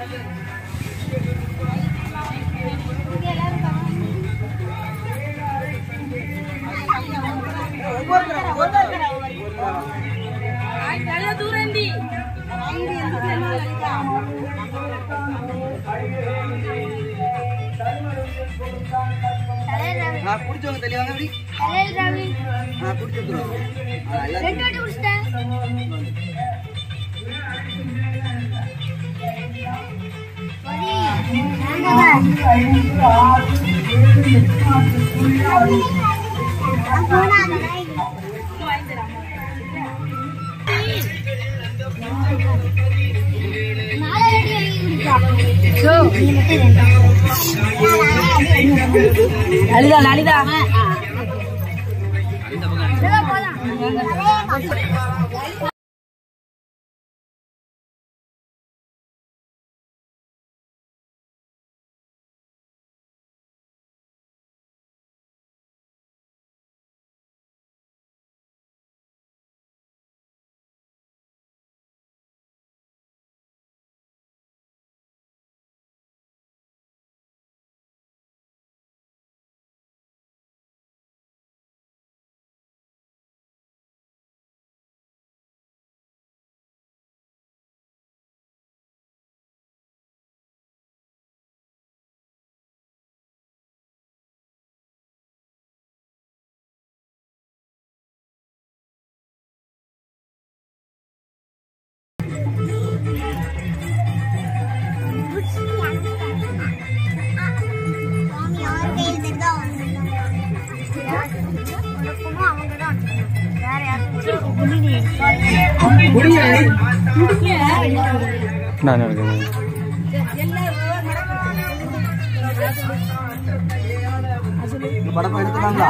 நல்ல தூரண்டி ஆ குடிச்சவங்க தெளிவாங்க அப்படி ஆ குடிச்சு வந்துருவோம் ஆ எல்லாத்தையும் லலிதா லலிதா நான் இருக்கேன் படப்பா எடுத்துட்டாங்களா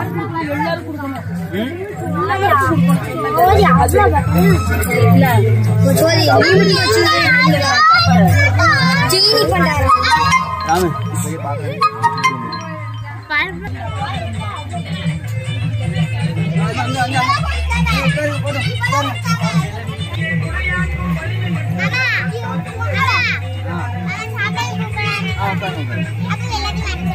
ராமு இப்போயே பார்க்கறேன் அங்க அங்க அங்க போதும் போதும் ஆ உட்காருங்க உட்காருங்க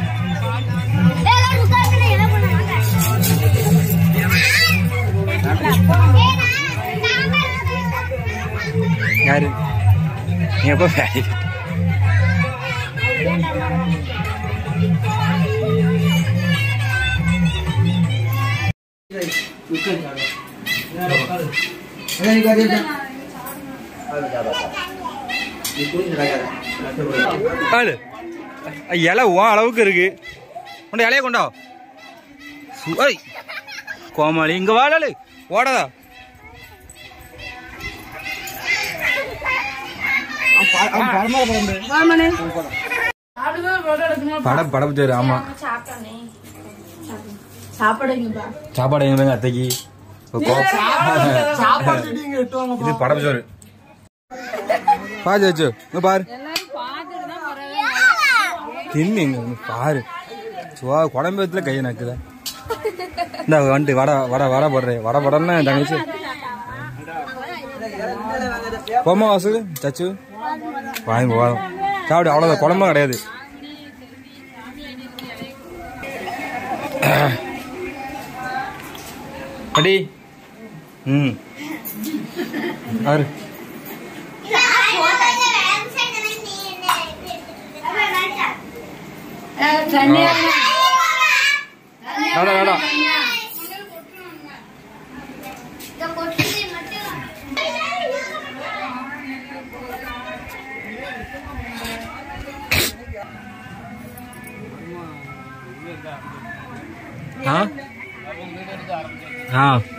யாரு நீ எப்போ வேலை ஆளு இலை உன் அளவுக்கு இருக்கு கொண்ட இலைய கொண்டா சு- ஐய் கோமாளி இங்க வாழாளு ஓடாதா படம் படம் பேரு ஆமா சாப்பிடுங்கப்பா சாப்பாடு எங்க அத்தைக்கு இப்போ கோ- இது படம் சோறு பாரு வச்சு இங்க பாரு தின்னு இங்க இங்க பாரு சுவா குழம்பு வத்துல கையை நக்குத இந்த வந்துட்டு வடை வடை வடை போடுறேன் வடை போடணும்னா என் தங்கச்சி போமா வாசு சச்சு வாங்கி போதும் சாப்பிடு அவ்வளோதான் குழம்பும் கிடையாது அடி ம் ஆறு வேடா வேடா ஆ ஆ